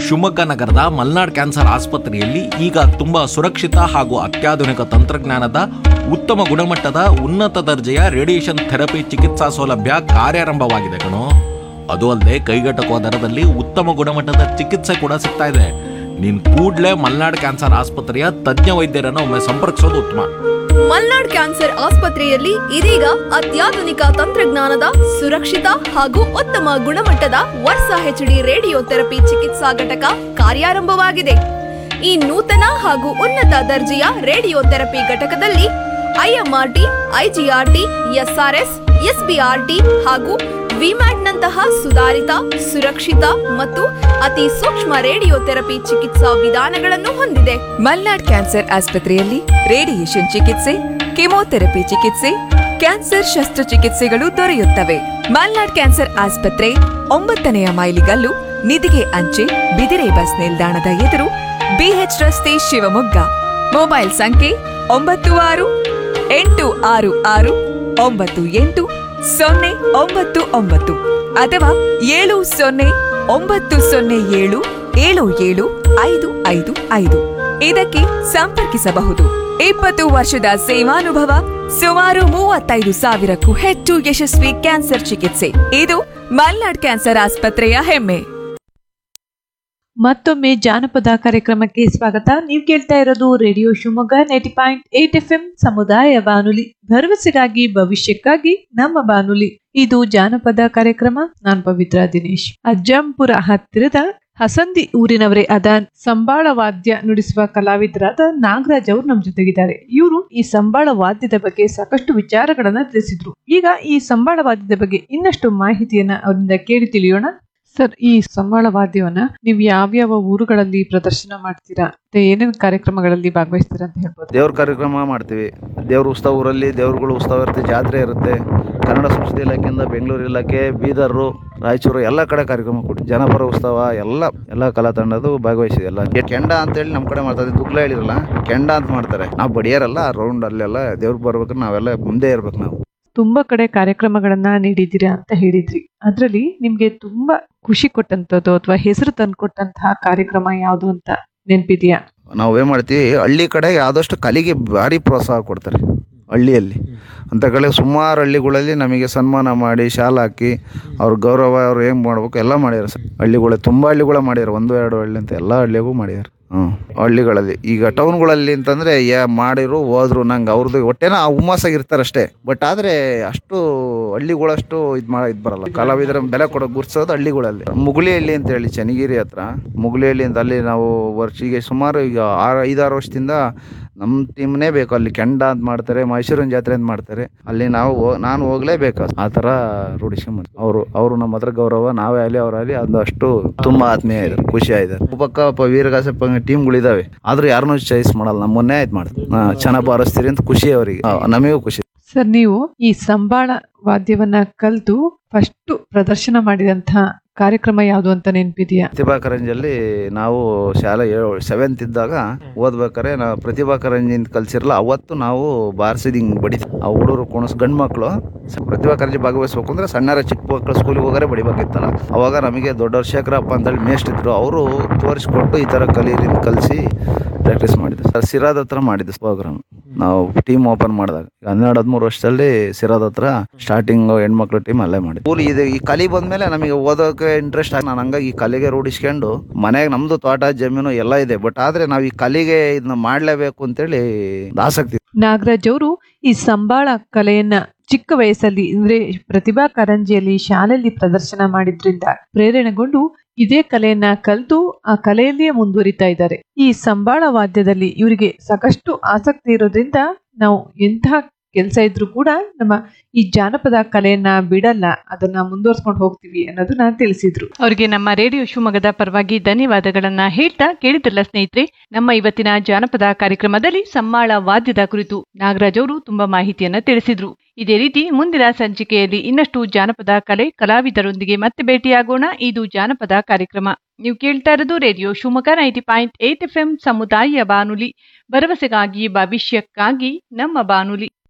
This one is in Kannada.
ಶಿವಮೊಗ್ಗ ನಗರದ ಮಲ್ನಾಡ್ ಕ್ಯಾನ್ಸರ್ ಆಸ್ಪತ್ರೆಯಲ್ಲಿ ಈಗ ತುಂಬಾ ಸುರಕ್ಷಿತ ಹಾಗೂ ಅತ್ಯಾಧುನಿಕ ತಂತ್ರಜ್ಞಾನದ ಉತ್ತಮ ಗುಣಮಟ್ಟದ ಉನ್ನತ ದರ್ಜೆಯ ರೇಡಿಯೇಷನ್ ಥೆರಪಿ ಚಿಕಿತ್ಸಾ ಸೌಲಭ್ಯ ಕಾರ್ಯಾರಂಭವಾಗಿದೆ ಕಣೋ ಅದು ಅಲ್ಲದೆ ಕೈಗೆಟಕುವ ದರದಲ್ಲಿ ಉತ್ತಮ ಗುಣಮಟ್ಟದ ಚಿಕಿತ್ಸೆ ಕೂಡ ಸಿಗ್ತಾ ಇದೆ ನೀನ್ ಕೂಡ್ಲೇ ಮಲ್ನಾಡ್ ಕ್ಯಾನ್ಸರ್ ಆಸ್ಪತ್ರೆಯ ತಜ್ಞ ವೈದ್ಯರನ್ನು ಒಮ್ಮೆ ಸಂಪರ್ಕಿಸೋದು ಉತ್ತಮ ಮಲ್ನಾಡ್ ಕ್ಯಾನ್ಸರ್ ಆಸ್ಪತ್ರೆಯಲ್ಲಿ ಇದೀಗ ಅತ್ಯಾಧುನಿಕ ತಂತ್ರಜ್ಞಾನದ ಸುರಕ್ಷಿತ ಹಾಗೂ ಉತ್ತಮ ಗುಣಮಟ್ಟದ ವರ್ಷ ಹೆಚ್ಡಿ ರೇಡಿಯೋ ಥೆರಪಿ ಚಿಕಿತ್ಸಾ ಘಟಕ ಕಾರ್ಯಾರಂಭವಾಗಿದೆ ಈ ನೂತನ ಹಾಗೂ ಉನ್ನತ ದರ್ಜೆಯ ರೇಡಿಯೋ ಥೆರಪಿ ಘಟಕದಲ್ಲಿ ಐಎಂಆರ್ಟಿ ಐಜಿಆರ್ಟಿ ಎಸ್ಆರ್ಎಸ್ ಎಸ್ಬಿಆರ್ಟಿ ಹಾಗೂ ವಿಮ್ಯಾಟ್ನಂತಹ ಸುಧಾರಿತ ಸುರಕ್ಷಿತ ಮತ್ತು ಅತಿ ಸೂಕ್ಷ್ಮ ರೇಡಿಯೋ ಥೆರಪಿ ಚಿಕಿತ್ಸಾ ವಿಧಾನಗಳನ್ನು ಹೊಂದಿದೆ ಮಲ್ನಾಡ್ ಕ್ಯಾನ್ಸರ್ ಆಸ್ಪತ್ರೆಯಲ್ಲಿ ರೇಡಿಯೇಷನ್ ಚಿಕಿತ್ಸೆ ಕೆಮೊಥೆರಪಿ ಚಿಕಿತ್ಸೆ ಕ್ಯಾನ್ಸರ್ ಶಸ್ತ್ರಚಿಕಿತ್ಸೆಗಳು ದೊರೆಯುತ್ತವೆ ಮಲ್ನಾಡ್ ಕ್ಯಾನ್ಸರ್ ಆಸ್ಪತ್ರೆ ಒಂಬತ್ತನೆಯ ಮೈಲಿಗಲ್ಲು ನಿಧಿಗೆ ಅಂಚೆ ಬಿದಿರೆ ಬಸ್ ನಿಲ್ದಾಣದ ಎದುರು ಬಿಎಚ್ ರಸ್ತೆ ಶಿವಮೊಗ್ಗ ಮೊಬೈಲ್ ಸಂಖ್ಯೆ ಒಂಬತ್ತು ಆರು ಎಂಟು ಆರು ಆರು ಒಂಬತ್ತು ಎಂಟು ಸೊನ್ನೆ ಒಂಬತ್ತು ಒಂಬತ್ತು ಅಥವಾ ಏಳು ಸೊನ್ನೆ ಒಂಬತ್ತು ಸೊನ್ನೆ ಏಳು ಏಳು ಏಳು ಐದು ಐದು ಐದು ಇದಕ್ಕೆ ಸಂಪರ್ಕಿಸಬಹುದು ಇಪ್ಪತ್ತು ವರ್ಷದ ಸೇವಾನುಭವ ಸುಮಾರು ಮೂವತ್ತೈದು ಸಾವಿರಕ್ಕೂ ಹೆಚ್ಚು ಯಶಸ್ವಿ ಕ್ಯಾನ್ಸರ್ ಚಿಕಿತ್ಸೆ ಇದು ಮಲ್ನಾಡ್ ಕ್ಯಾನ್ಸರ್ ಆಸ್ಪತ್ರೆಯ ಹೆಮ್ಮೆ ಮತ್ತೊಮ್ಮೆ ಜಾನಪದ ಕಾರ್ಯಕ್ರಮಕ್ಕೆ ಸ್ವಾಗತ ನೀವು ಕೇಳ್ತಾ ಇರೋದು radio Shivamogga ninety point eight F M ಸಮುದಾಯ ಬಾನುಲಿ ಭರವಸೆಗಾಗಿ ಭವಿಷ್ಯಕ್ಕಾಗಿ ನಮ್ಮ ಬಾನುಲಿ ಇದು ಜಾನಪದ ಕಾರ್ಯಕ್ರಮ ನಾನ್ ಪವಿತ್ರ ದಿನೇಶ್ ಅಜ್ಜಂಪುರ ಹತ್ತಿರದ ಹಸಂದಿ ಊರಿನವರೇ ಆದ ಸಂಬಾಳ ವಾದ್ಯ ನುಡಿಸುವ ಕಲಾವಿದರಾದ ನಾಗರಾಜ್ ಅವರು ನಮ್ಮ ಜೊತೆಗಿದ್ದಾರೆ ಇವರು ಈ ಸಂಬಾಳ ವಾದ್ಯದ ಬಗ್ಗೆ ಸಾಕಷ್ಟು ವಿಚಾರಗಳನ್ನ ತಿಳಿಸಿದ್ರು ಈಗ ಈ ಸಂಬಾಳ ವಾದ್ಯದ ಬಗ್ಗೆ ಇನ್ನಷ್ಟು ಮಾಹಿತಿಯನ್ನ ಅವರಿಂದ ಕೇಳಿ ತಿಳಿಯೋಣ ಸರ್ ಈ ಸಂಬಾಳ ವಾದ್ಯವನ್ನ ನೀವು ಯಾವ್ಯಾವ ಊರುಗಳಲ್ಲಿ ಪ್ರದರ್ಶನ ಮಾಡ್ತೀರಾ ಮತ್ತೆ ಏನೇನ್ ಕಾರ್ಯಕ್ರಮಗಳಲ್ಲಿ ಭಾಗವಹಿಸ್ತೀರಾ ಅಂತ ಹೇಳ್ಬೋದು ದೇವ್ರ ಕಾರ್ಯಕ್ರಮ ಮಾಡ್ತೀವಿ ದೇವ್ರ ಉತ್ಸವ ಊರಲ್ಲಿ ದೇವ್ರಗಳು ಉತ್ಸವ ಇರುತ್ತೆ ಜಾತ್ರೆ ಇರುತ್ತೆ ಕನ್ನಡ ಸಂಸ್ಕೃತಿ ಇಲಾಖೆಯಿಂದ ಬೆಂಗಳೂರು ಇಲಾಖೆ ಬೀದರ್ ರಾಯಚೂರು ಎಲ್ಲ ಕಡೆ ಕಾರ್ಯಕ್ರಮ ಕೊಟ್ಟು ಜನಪರ ಉತ್ಸವ ಎಲ್ಲ ಎಲ್ಲ ಕಲಾ ತಂಡದು ಭಾಗವಹಿಸಿದೆ ಎಲ್ಲ ಈ ಕೆಂಡ ಅಂತೇಳಿ ನಮ್ಮ ಕಡೆ ಮಾಡ್ತಾರೆ ದುಗ್ಲ ಹೇಳಿರಲ್ಲ ಕೆಂಡ ಅಂತ ಮಾಡ್ತಾರೆ ನಾವು ಬಡಿಯಾರಲ್ಲ ರೌಂಡ್ ಅಲ್ಲೆಲ್ಲ ದೇವ್ರಿಗೆ ಬರ್ಬೇಕಾದ್ರೆ ನಾವೆಲ್ಲ ಮುಂದೆ ಇರ್ಬೇಕು ನಾವು ತುಂಬಾ ಕಡೆ ಕಾರ್ಯಕ್ರಮಗಳನ್ನ ನೀಡಿದ್ದೀರಾ ಅಂತ ಹೇಳಿದ್ರಿ ಅದ್ರಲ್ಲಿ ನಿಮ್ಗೆ ತುಂಬಾ ಖುಷಿ ಕೊಟ್ಟಂತದ್ದು ಅಥವಾ ಹೆಸರು ತಂದ್ಕೊಟ್ಟಂತಹ ಕಾರ್ಯಕ್ರಮ ಯಾವುದು ಅಂತ ನೆನ್ಪಿದ್ಯಾ ನಾವು ಏನು ಮಾಡ್ತೀವಿ ಹಳ್ಳಿ ಕಡೆ ಆದಷ್ಟು ಕಲೆಗೆ ಭಾರಿ ಪ್ರೋತ್ಸಾಹ ಕೊಡ್ತಾರೆ ಹಳ್ಳಿಯಲ್ಲಿ ಅಂತ ಕಡೆ ಸುಮಾರು ಹಳ್ಳಿಗಳಲ್ಲಿ ನಮಗೆ ಸನ್ಮಾನ ಮಾಡಿ ಶಾಲ ಹಾಕಿ ಅವ್ರ ಗೌರವ ಅವ್ರು ಹೆಂಗೆ ಮಾಡ್ಬೇಕು ಎಲ್ಲ ಮಾಡ್ಯಾರ ಸರ್ ಹಳ್ಳಿಗಳ ತುಂಬ ಹಳ್ಳಿಗಳ ಮಾಡ್ಯಾರ ಒಂದು ಎರಡು ಹಳ್ಳಿ ಅಂತ ಎಲ್ಲ ಹಳ್ಳಿಗೂ ಮಾಡ್ಯಾರ ಹ್ಞೂ ಹಳ್ಳಿಗಳಲ್ಲಿ ಈಗ ಟೌನ್ಗಳಲ್ಲಿ ಅಂತಂದರೆ ಯಾ ಮಾಡಿರು ಹೋದ್ರು ನಂಗೆ ಅವ್ರದ್ದು ಹೊಟ್ಟೆನ ಆ ಹುಮ್ಮಸ್ಸಾಗಿರ್ತಾರೆ ಅಷ್ಟೇ ಬಟ್ ಆದರೆ ಅಷ್ಟು ಹಳ್ಳಿಗಳಷ್ಟು ಇದು ಮಾ ಇದು ಬರಲ್ಲ ಕಲಾವಿದರ ಬೆಲೆ ಕೊಡೋ ಗುರ್ಸೋದು ಹಳ್ಳಿಗಳಲ್ಲಿ ಮುಗುಳಿಹಳ್ಳಿ ಅಂತ ಹೇಳಿ ಚನ್ನಗಿರಿ ಹತ್ರ ಮುಗುಳಿಹಳ್ಳಿ ಅಂತ ಅಲ್ಲಿ ನಾವು ವರ್ಷಿಗೆ ಸುಮಾರು ಈಗ ಆರು ಐದಾರು ವರ್ಷದಿಂದ ನಮ್ಮ ಟೀಮ್ನೇ ಬೇಕು ಅಲ್ಲಿ ಕೆಂಡ ಅಂತ ಮಾಡ್ತಾರೆ ಮೈಸೂರಿನ ಜಾತ್ರೆ ಅಂತ ಮಾಡ್ತಾರೆ ಅಲ್ಲಿ ನಾವು ಹೋ- ನಾನು ಹೋಗ್ಲೇಬೇಕು ಆ ಥರ ರೂಢಿಸ್ಕೊಂಡ್ ಅವರು ಅವರು ನಮ್ಮ ಹತ್ರ ಗೌರವ ನಾವೇ ಆಗಲಿ ಅವರಾಗಲಿ ಅದು ಅಷ್ಟು ತುಂಬಾ ಆತ್ಮೀಯ ಇದ್ದಾರೆ ಖುಷಿ ಆಯ್ತಾರೆ ಪಕ್ಕ ಪ ವೀರಗಾಸೆ ಟೀಮ್ಗಳಿದಾವೆ ಆದ್ರೂ ಯಾರನ್ನೂ ಚಾಯ್ಸ್ ಮಾಡಲ್ಲ ನಮ್ಮನ್ನೇ ಆಯ್ತು ಮಾಡ್ತಾರೆ ಚೆನ್ನಾಗಿ ಬಾರಿಸ್ತೀರಿ ಅಂತ ಖುಷಿ ಅವರಿಗೆ ನಮಗೂ ಖುಷಿ ಸರ್ ನೀವು ಈ ಸಂಬಾಳ ವಾದ್ಯವನ್ನ ಕಲ್ತು ಫಸ್ಟ್ ಪ್ರದರ್ಶನ ಮಾಡಿದಂತಹ ಕಾರ್ಯಕ್ರಮ ಯಾವುದು ಅಂತ ನೆನ್ಪಿದ್ಯಾ ಪ್ರತಿಭಾ ಕಾರಂಜಿಯಲ್ಲಿ ನಾವು ಶಾಲೆ ಸೆವೆಂತ್ ಇದ್ದಾಗ ಓದ್ಬೇಕಾರೆ ನಾವು ಪ್ರತಿಭಾ ಕಾರಂಜಿ ಅಂತ ಕಲ್ಸಿರಲ್ಲ ಅವತ್ತು ನಾವು ಬಾರಿಸಿದ್ ಹಿಂಗ್ ಬಡಿತೀವಿ ಆ ಹುಡುಗರು ಕುಣಸ್ ಗಂಡು ಮಕ್ಕಳು ಪ್ರತಿಭಾ ಕಾರಂಜಿ ಭಾಗವಹಿಸ್ಬೇಕು ಅಂದ್ರೆ ಸಣ್ಣರ ಚಿಕ್ಕ ಮಕ್ಕಳು ಸ್ಕೂಲಿಗೆ ಹೋಗಾರೆ ಬಡಿಬೇಕಿತ್ತಲ್ಲ ಅವಾಗ ನಮಗೆ ದೊಡ್ಡವ್ರ ಶೇಖರಪ್ಪ ಅಂತೇಳಿ ಮೇಸ್ಟ್ ಇದ್ರು ಅವರು ತೋರಿಸ್ಕೊಟ್ಟು ಈ ಥರ ಕಲೀರಿ ಅಂತ ಕಲಿಸಿ ಪ್ರಾಕ್ಟೀಸ್ ಮಾಡಿದ್ವಿ ಸರ್ ಸಿರಾದ ಹತ್ರ ಮಾಡಿದ್ವಿ ಪ್ರೋಗ್ರಾಮ್ ನಾವು ಟೀಮ್ ಓಪನ್ ಮಾಡಿದಾಗ ಹನ್ನೆರಡು ಹದಿಮೂರು ವರ್ಷದಲ್ಲಿ ಸಿರಾದ ಹತ್ರ ಸ್ಟಾರ್ಟಿಂಗ್ ಹೆಣ್ಮಕ್ಳು ಟೀಮ್ ಅಲ್ಲೇ ಮಾಡಿದ್ವಿ ಸ್ಕೂಲ್ ಇದೆ ಈ ಕಲಿ ಬಂದ್ಮೇಲೆ ನಮಗೆ ಓದೋಕೆ ಇಂಟ್ರೆಸ್ಟ್ ಆಗಿ ನಾನು ಹಂಗಾಗಿ ಈ ಕಲೆಗೆ ರೂಢಿಸ್ಕೊಂಡು ಮನೆಗೆ ನಮ್ದು ತೋಟ ಜಮೀನು ಎಲ್ಲ ಇದೆ ಬಟ್ ಆದ್ರೆ ನಾವು ಈ ಕಲಿಗೆ ಇದನ್ನ ಮಾಡ್ಲೇಬೇಕು ಅಂತೇಳಿ ಒಂದು ಆಸಕ್ತಿ ನಾಗರಾಜ್ ಅವರು ಈ ಸಂಬಾಳ ಕಲೆಯನ್ನ ಚಿಕ್ಕ ವಯಸ್ಸಲ್ಲಿ ಅಂದ್ರೆ ಪ್ರತಿಭಾ ಕಾರಂಜಿಯಲ್ಲಿ ಶಾಲೆಯಲ್ಲಿ ಪ್ರದರ್ಶನ ಮಾಡಿದ್ರಿಂದ ಪ್ರೇರಣೆಗೊಂಡು ಇದೇ ಕಲೆಯನ್ನ ಕಲಿತು ಆ ಕಲೆಯಲ್ಲಿಯೇ ಮುಂದುವರಿತಾ ಇದ್ದಾರೆ ಈ ಸಂಬಾಳ ವಾದ್ಯದಲ್ಲಿ ಇವರಿಗೆ ಸಾಕಷ್ಟು ಆಸಕ್ತಿ ಇರೋದ್ರಿಂದ ನಾವು ಎಂತಹ ಕೆಲಸ ಇದ್ರೂ ಕೂಡ ನಮ್ಮ ಈ ಜಾನಪದ ಕಲೆಯನ್ನ ಬಿಡಲ್ಲ ಅದನ್ನ ಮುಂದುವರ್ಸ್ಕೊಂಡು ಹೋಗ್ತೀವಿ ಅನ್ನೋದನ್ನ ತಿಳಿಸಿದ್ರು ಅವರಿಗೆ ನಮ್ಮ ರೇಡಿಯೋ ಶಿವಮೊಗ್ಗದ ಪರವಾಗಿ ಧನ್ಯವಾದಗಳನ್ನ ಹೇಳ್ತಾ ಕೇಳಿದ್ರಲ್ಲ ಸ್ನೇಹಿತರೆ ನಮ್ಮ ಇವತ್ತಿನ ಜಾನಪದ ಕಾರ್ಯಕ್ರಮದಲ್ಲಿ ಸಮ್ಮಾಳ ವಾದ್ಯದ ಕುರಿತು ನಾಗರಾಜ್ ಅವರು ತುಂಬಾ ಮಾಹಿತಿಯನ್ನ ತಿಳಿಸಿದ್ರು ಇದೇ ರೀತಿ ಮುಂದಿನ ಸಂಚಿಕೆಯಲ್ಲಿ ಇನ್ನಷ್ಟು ಜಾನಪದ ಕಲೆ ಕಲಾವಿದರೊಂದಿಗೆ ಮತ್ತೆ ಭೇಟಿಯಾಗೋಣ ಇದು ಜಾನಪದ ಕಾರ್ಯಕ್ರಮ ನೀವು ಕೇಳ್ತಾ ಇರೋದು radio Shivamogga ninety point eight F M ಸಮುದಾಯ ಬಾನುಲಿ ಭರವಸೆಗಾಗಿ ಭವಿಷ್ಯಕ್ಕಾಗಿ ನಮ್ಮ ಬಾನುಲಿ